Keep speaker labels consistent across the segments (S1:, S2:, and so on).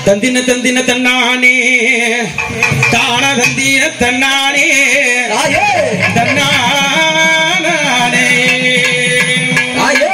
S1: தந்தின தந்தின தன்னானே தான தந்தின தன்னானே
S2: தாயே
S1: தன்னானே
S2: தாயே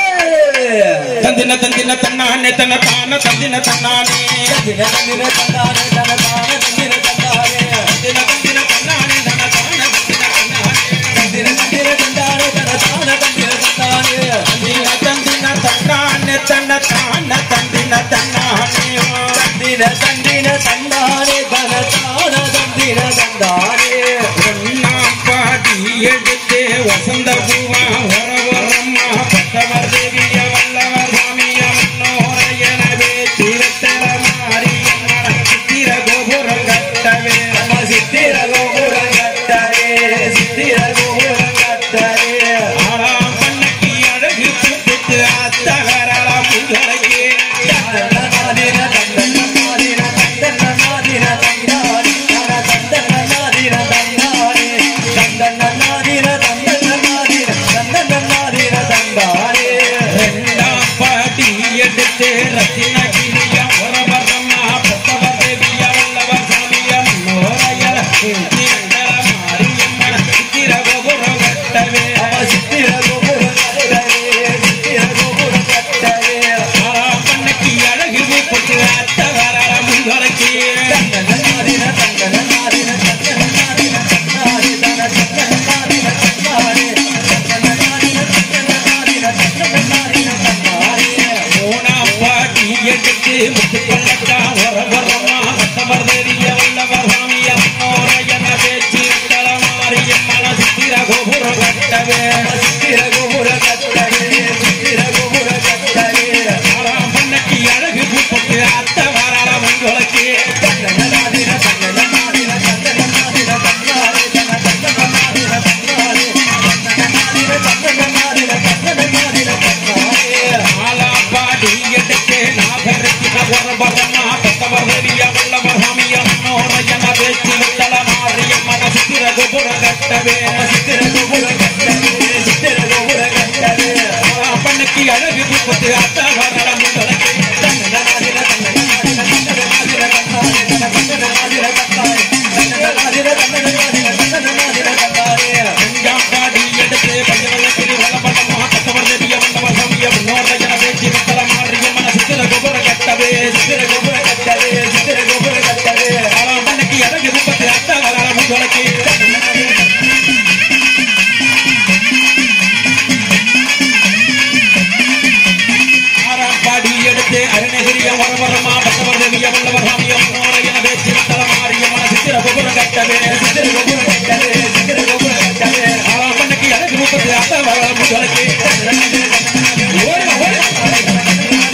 S1: தந்தின தந்தின தன்னானே தன்ன தான தந்தின தன்னானே
S2: தந்தின தந்தின தந்தானே தன தான தந்தின தந்தானே
S1: தந்தின தந்தின தன்னானே தன்ன தான தந்தின தன்னானே
S2: தந்தின தந்தின தந்தானே தன தான தந்தின தந்தானே
S1: தந்தின தந்தின தன்னானே தன்ன தான தந்தின தன்னானே
S2: தந்தின தந்தின தந்தானே தன தான தந்தின தந்தானே
S1: ஒன்னாம் பாடி எடுத்து வசந்த பூவா வர வரம்மா பட்டவர் தேவிய வல்லவர் சாமிய முன்னோர எனவே தீரத்தர மாரியம்மன சித்திர கோபுரம் கட்டவே
S2: நம்ம சித்திர கோபுரம் கட்டரே சித்திர கோபுரம் கட்டரே
S1: ஆறாம் பண்ணக்கு அழகு புத்துக்கு அத்தகரள புகழையே
S2: தந்தன்னாதின தந்தன்னாதின தந்தன்னாதின தந்தானே தன தந்தன்னாதின தந்தானே தந்தன்னாதின தந்தன்னாதின தந்தன்னாதின தந்தானே
S1: ரெண்டாம் பாடி எடுத்து ரத்தினகிரியா வர வரம்மா பட்டவர் தேவிய வல்லவர் சாமிய முன்னோர எனவே தீரத்தர மாரியம்மன சித்திர கோபுரம் கட்டவே
S2: அவ சித்திர கோபுரம் கட்டரே சித்திர கோபுரம் கட்டரே
S1: ஆறாம் பண்ணக்கு அழகு பூப்பட்டு அத்தகரள புகழையே
S2: தந்தன்னாதின தந்தன்னாதின தந்தன்னாதின தந்தானே தன தந்தன்னாதின தந்தானே தந்தன்னாதின தந்தன்னாதின தந்தன்னாதின தந்தானே
S1: மூணாம் பாட்டி எடுத்து முத்து பள்ளக்கா வர வரமா வட்டவர் தெரிய வல்லவர் சாமிய முன்னோர எனவே தீரத்தர மாரியம்மன சித்திர கோபுரம் கட்டவே
S2: சித்திர கோபுர கட்டரே சித்திர கோபுர கட்டரே
S1: ஆறாம் பண்ணக்கு அழகு பூப்பட்டு அத்தகரள புகழையே
S2: தந்தன்னாதின தந்தன்னாதின தந்தன்னாதின தந்தானே தன தந்தன்னாதின தந்தானே தந்தன்னாதின தந்தன்னாதின தந்தன்னாதின தந்தானே
S1: ஆலாப்பாடி எடுத்து நாகரிக வரபரமா பத்தவர் தெரிய வல்லவர் சாமிய முன்னோர எனவே தீரத்தர மாரியம்மன சித்திர கோபுரம் கட்டவே
S2: சித்திர கோபுர கட்டரே சித்திர கோபுர கட்டரே
S1: பண்ணக்கு அழகு பூப்பட்டு அத்தகரள புகழையே
S2: தந்தன்னாதின தந்தன்னாதின தந்தன்னாதின தந்தானே தன தந்தன்னாதின தந்தானே தந்தன்னாதின தந்தன்னாதின தந்தன்னாதின தந்தானே
S1: அஞ்சாம் பாடி எடுத்து பஞ்சவல்லத்தில் வளபடமா கத்தவர் தெரிய வந்தவர் சாமிய முன்னோர எனவே தீரத்தர மாரியம்மன சித்திர கோபுரம் கட்டவே
S2: சித்திர கோபுர கட்டரே சித்திர கோபுர கட்டரே
S1: ஆறாம் பண்ணக்கு அழகு பூப்பட்டு அத்தகரள புகழையே ஆறாம் பாடி எடுத்து அருணகிரிய வரவரமா பட்டவர் தேவிய வல்லவர் சாமிய முன்னோர எனவே தீரத்தர மாரியம்மன சித்திர கோபுரம் கட்டவே
S2: சித்திர கோபுர கட்டரே சித்திர கோபுர கட்டரே
S1: ஆறாம் பண்ணக்கு அழகு பூப்பட்டு அத்தகரள புகழையே ஓடுங்க ஓடுங்க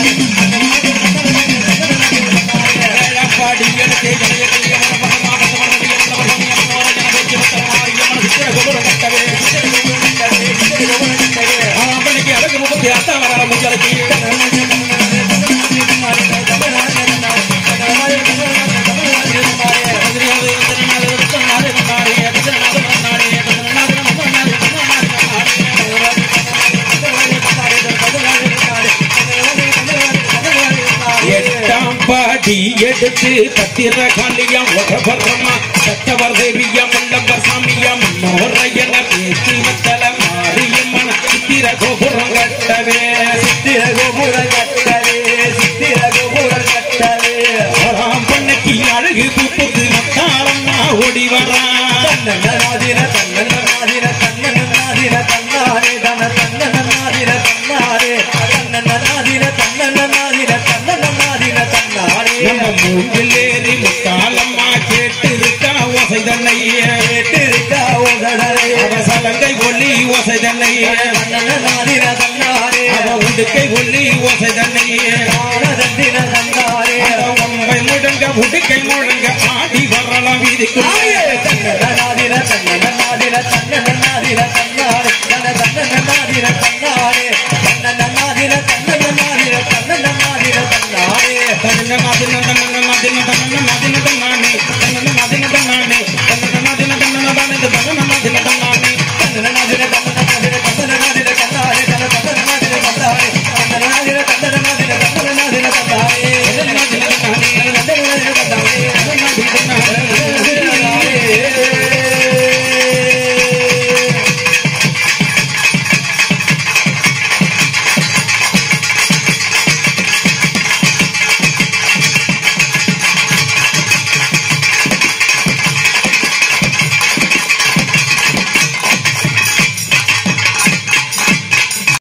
S1: பாடி எடுத்து ஜனய கல்ய வரவரமா பட்டவர் தேவிய வல்லவர் சாமிய முன்னோர எனவே தீரத்தர மாரியம்மன சித்திர கோபுரம் கட்டவே ஆறாம் பண்ணக்கு அழகு பூப்பட்டு அத்தகரள புகழையே எட்டாம் பாடி எடுத்து பத்திர காளியம் உறவரமா சத்தவர் தேவியம் வல்லவர் சாமியம் நோரையன பேச்சு மத்தல மாரியம்மன சித்திர கோபுரம் கட்டவே
S2: சித்திர கோபுர கட்டரே சித்திர கோபுர கட்டரே
S1: ஆறாம் பண்ணக்கு அழகு பூப்புக்கு மத்தாளம்மா ஓடி வரா
S2: தன்னன்னாதின தன்னன்னாதின தன்னன்னாதின தன்னாரே தன தன்னன்னாதின தன்னாரே தன்னன்னாதின தன்னன்னாதின தன்னன்னாதின தன்னாரே
S1: நம்ம மூங்கில் ஏறி முத்தாளம்மா கேட்டு இருக்கா ஓசை தன்னையே
S2: கேட்டிருக்கா உதடரே
S1: அவசலங்கை ஒளி ஓசை தன்னையே
S2: தன்னன்னாதின தன்னாரே
S1: அவ உடுக்கை ஒளி ஓசை தன்னையே
S2: ஆனதந்தின தன்னாரே
S1: அவ ஒம்பை முழங்க உடுக்கை முழங்க ஆடி வரலாம் வீதிக்குள்ள